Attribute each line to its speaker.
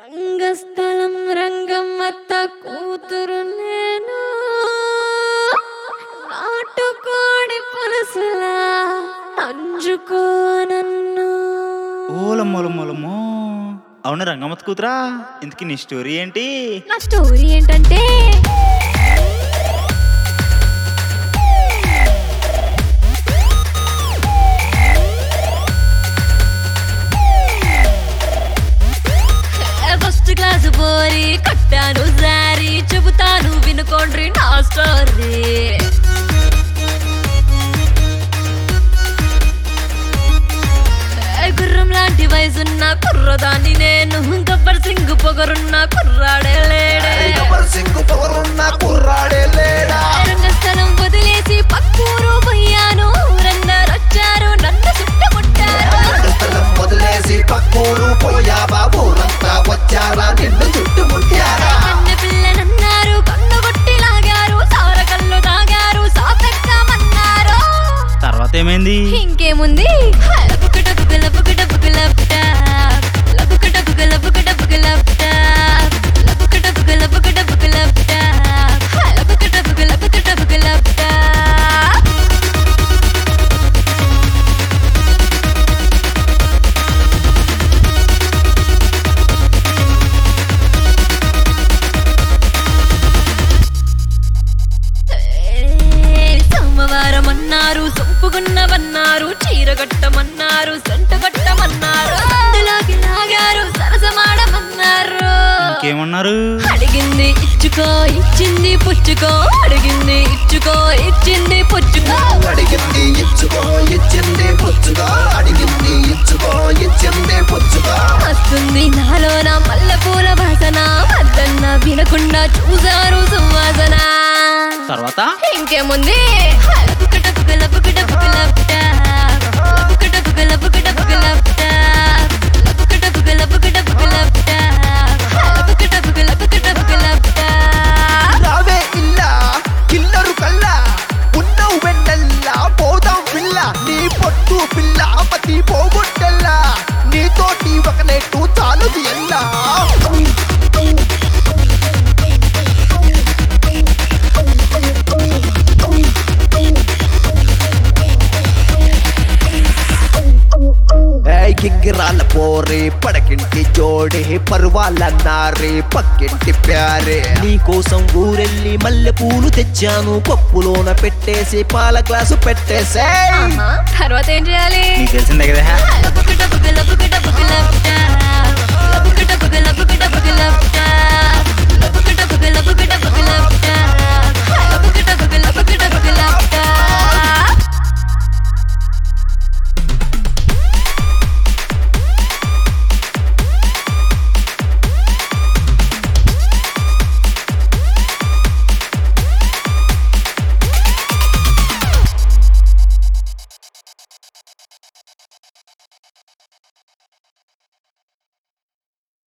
Speaker 1: రంగస్థలం రంగమ్మత్త కూతురు నేను నాటుకోడి పులుసులా అంజుకో నన్ను
Speaker 2: ఓలమ్మోలమ్మోలమ్మో అవును రంగమ్మత్ కూతురా ఇంతకీ నీ స్టోరీ ఏంటి
Speaker 1: నా స్టోరీ ఏంటంటే ఫస్ట్ క్లాస్ పోరి కట్టాను సారీ చెబుతాను వినుకోండ్రి నా స్టోరీ ఏ గుర్రం లాంటి వయసున్న కుర్రదాన్ని నేను గబ్బర్ సింగ్ పొగరున్న కుర్రాడే లేడే
Speaker 3: గబ్బర్ సింగ్ పొగరున్న కుర్రాడే లేడా
Speaker 1: రంగస్థలం వదిలేసి పక్కూరు పోయాను ఊరందరొచ్చారు నన్ను చుట్టుముట్టారు
Speaker 3: స్థలం వదిలేసి పక్కూరు పోయావా ఊరంతా వచ్చారా నిన్ను చుట్టుముట్టారా
Speaker 1: కన్న పిల్లనన్నారు కన్ను కొట్టి లాగారు సార కళ్ళు తాగారు సాపెక్కమన్నారు
Speaker 2: తర్వాత ఏమైంది
Speaker 1: ఇంకేముంది లపుకుట బుకుల బుకుట బుకుల పుటా. లపుకుట బుకుల బుకుట బుకుల పుటా. లపుకుట బుకుల బుకుట బుకుల పుటా. లపుకుట బుకుల బుకుట బుకుల పుటా. సోమవారం అన్నారు సొంపుగున్నవన్నారు చీర కట్టమన్నారు సొంట కట్టమన్నారు అందులోకి లాగారు సరసమాడమన్నారు
Speaker 2: ఇంకేమన్నారు
Speaker 1: అడిగింది ఇచ్చుకో ఇచ్చింది పుచ్చుకో అడిగింది ఇచ్చుకో ఇచ్చింది పుచ్చుకో
Speaker 3: అడిగింది ఇచ్చుకో ఇచ్చింది పుచ్చుగా అడిగింది ఇచ్చుకో ఇచ్చింది పుచ్చుగా
Speaker 1: వస్తుంది నాలోన మల్లెపూల వాసన వద్దన్న వినకుండా చూసారు సువాసన
Speaker 2: తర్వాత
Speaker 1: ఇంకేముంది లపుకట పుకల పుకట పుకల పుటా. లపుకట పుకల పుకట పుకల పుటా. లపుకట పుకల పుకట పుకల పుటా. లపుకట పుకల పుకట పుకల పుటా.
Speaker 3: రావే ఇల్ల కిల్లరు కల్ల ఉన్నవు వెన్నెల్ల పోదాం పిల్ల నీ పొట్టు పిల్ల పతి పోగొట్టెల్లా నీతోటి ఒక నెట్టు చాలుది ఎల్లా ఏయ్ కింగిరాల పోరే పడకింటి జోడే పర్వాలన్నారే పక్కింటి ప్యారే నీకోసం ఊరెళ్ళి మల్లె పూలు తెచ్చాను పప్పులోన పెట్టేసి పాల గ్లాసు పెట్టేసే
Speaker 1: ఆహా, తర్వాత ఏం చేయాలి
Speaker 2: నీకు తెలిసిందే కదా
Speaker 1: లపుకట పుకల పుకట పుకల పుటా. లపుకట పుకల